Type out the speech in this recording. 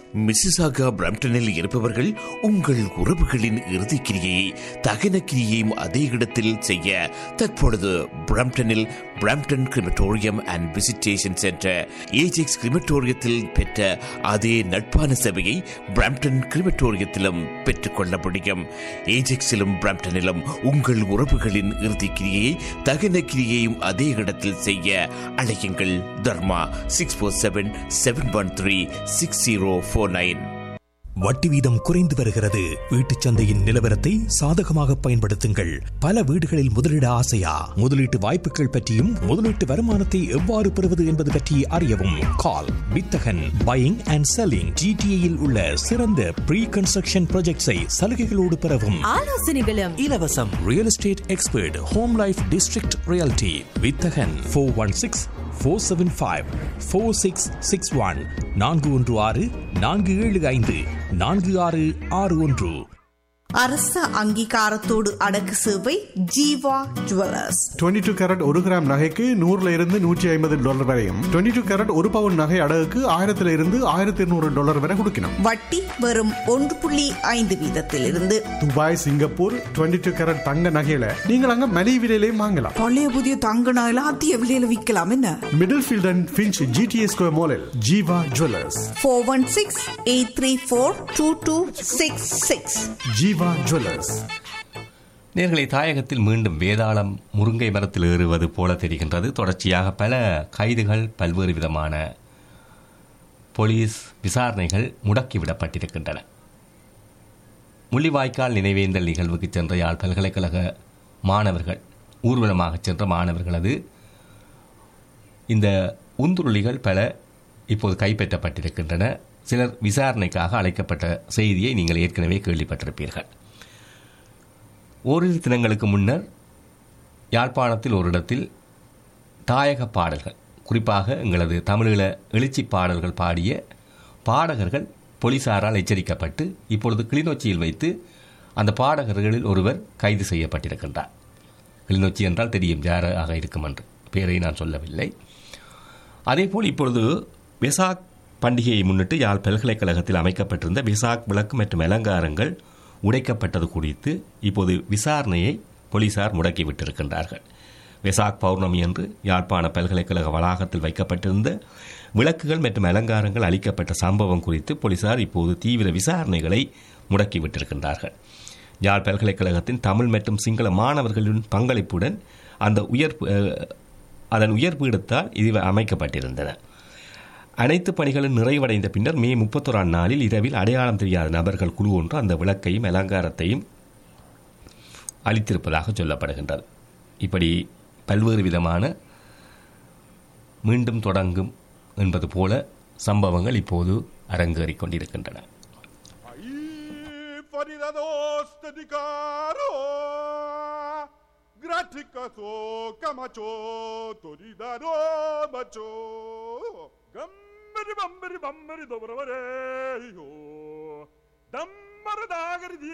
Mississauga பிரம்டனில் இருப்பவர்கள் உங்கள் உறவுகளின் இறுதிக்கிரியை தகன கிரியையும் அதே இடத்தில் செய்ய தற்பொழுது பிரம்டனில் Brampton crematorium and visitation centre Ajax கிரிமட்டோரியத்தில் பெற்ற அதே நட்பான சேவையை பிரம்டன் கிரிமட்டோரியத்திலும் பெற்றுக்கொள்ள முடியும் ஏஜெக்ஸிலும் பிரம்டனிலும் உங்கள் உறவுகளின் இறுதிக்கிரியை தகன கிரியையும் அதே இடத்தில் செய்ய அழையுங்கள் Dharma six four seven seven one three six zero four nine வட்டி வீதம் குறைந்து வருகிறது வீட்டுச் சந்தையின் நிலவரத்தை சாதகமாக பயன்படுத்துங்கள் பல வீடுகளில் முதலீட ஆசையா முதலீட்டு வாய்ப்புகள் பற்றியும் முதலீட்டு வருமானத்தை எவ்வாறு பெறுவது என்பது பற்றி அறியவும் கால் வித்தகன் பையிங் அண்ட் செல்லிங் ஜிடிஏயில் உள்ள சிறந்த ப்ரீ கன்ஸ்ட்ரக்ஷன் ப்ராஜெக்ட்ஸை சலுகைகளோடு பெறவும் ஆலோசனைகளும் இலவசம் real estate expert home life district realty Vithagan four one six four seven five four six six one நான்கு ஒன்று ஆறு நான்கு ஏழு ஐந்து நான்கு ஆறு ஆறு ஒன்று அரச அங்கீகாரத்தோடு அடக்கு சேவை ஜீவா ஜுவல்லர்ஸ் 22 டூ கேரட் ஒரு கிராம் நகைக்கு நூறுல இருந்து நூற்றி ஐம்பது டாலர் வரையும் 22 டூ கேரட் ஒரு பவுன் நகை அடகுக்கு ஆயிரத்துல இருந்து ஆயிரத்தி இருநூறு டாலர் வரை கொடுக்கணும் வட்டி வெறும் ஒன்று புள்ளி ஐந்து வீதத்திலிருந்து துபாய் சிங்கப்பூர் 22 டூ கேரட் தங்க நகையில நீங்கள் அங்க மலிவு விலையிலையும் வாங்கலாம் பழைய புதிய தங்க நகையில அதிக விலையில விற்கலாம் என்ன Middlefield and Finch GTA square மாலில் Jeeva jewellers four one six eight three four two two six six Jeeva jewellers நேர்களை தாயகத்தில் மீண்டும் வேதாளம் முருங்கை மரத்தில் ஏறுவது போல தெரிகின்றது தொடர்ச்சியாக பல கைதுகள் பல்வேறு விதமான போலீஸ் விசாரணைகள் முடக்கிவிடப்பட்டிருக்கின்றன முள்ளிவாய்க்கால் நினைவேந்தல் நிகழ்வுக்கு சென்ற யாழ் பல்கலைக்கழக மாணவர்கள் ஊர்வலமாக சென்ற மாணவர்களது இந்த உந்துருளிகள் பல இப்போது கைப்பற்றப்பட்டிருக்கின்றன சிலர் விசாரணைக்காக அழைக்கப்பட்ட செய்தியை நீங்கள் ஏற்கனவே கேள்விப்பட்டிருப்பீர்கள் ஓரிரு தினங்களுக்கு முன்னர் யாழ்ப்பாணத்தில் ஒரு இடத்தில் தாயக பாடல்கள் குறிப்பாக எங்களது தமிழீழ எழுச்சி பாடல்கள் பாடிய பாடகர்கள் போலீசாரால் எச்சரிக்கப்பட்டு இப்பொழுது கிளிநொச்சியில் வைத்து அந்த பாடகர்களில் ஒருவர் கைது செய்யப்பட்டிருக்கின்றார் கிளிநொச்சி என்றால் தெரியும் யாராக இருக்கும் என்று பேரை நான் சொல்லவில்லை அதேபோல் இப்பொழுது வெசாக் பண்டிகையை முன்னிட்டு யாழ் பல்கலைக்கழகத்தில் அமைக்கப்பட்டிருந்த விசாக் விளக்கு மற்றும் அலங்காரங்கள் உடைக்கப்பட்டது குறித்து இப்போது விசாரணையை போலீசார் முடக்கிவிட்டிருக்கின்றார்கள் வெசாக் பௌர்ணமி அன்று யாழ்ப்பாண பல்கலைக்கழக வளாகத்தில் வைக்கப்பட்டிருந்த விளக்குகள் மற்றும் அலங்காரங்கள் அளிக்கப்பட்ட சம்பவம் குறித்து போலீசார் இப்போது தீவிர விசாரணைகளை முடக்கிவிட்டிருக்கின்றார்கள் யாழ் பல்கலைக்கழகத்தின் தமிழ் மற்றும் சிங்கள மாணவர்களின் பங்களிப்புடன் அந்த உயர் அதன் உயர்பீடத்தால் இது அமைக்கப்பட்டிருந்தன அனைத்து பணிகளும் நிறைவடைந்த பின்னர் மே முப்பத்தோராம் நாளில் இரவில் அடையாளம் தெரியாத நபர்கள் குழு ஒன்று அந்த விளக்கையும் அலங்காரத்தையும் அளித்திருப்பதாக சொல்லப்படுகின்றது இப்படி பல்வேறு விதமான மீண்டும் தொடங்கும் என்பது போல சம்பவங்கள் இப்போது அரங்கேறிக் கொண்டிருக்கின்றன Faridados di caro Graticato camacho Toridaro macho Gambari bambari bambari dobravare Dammar dagari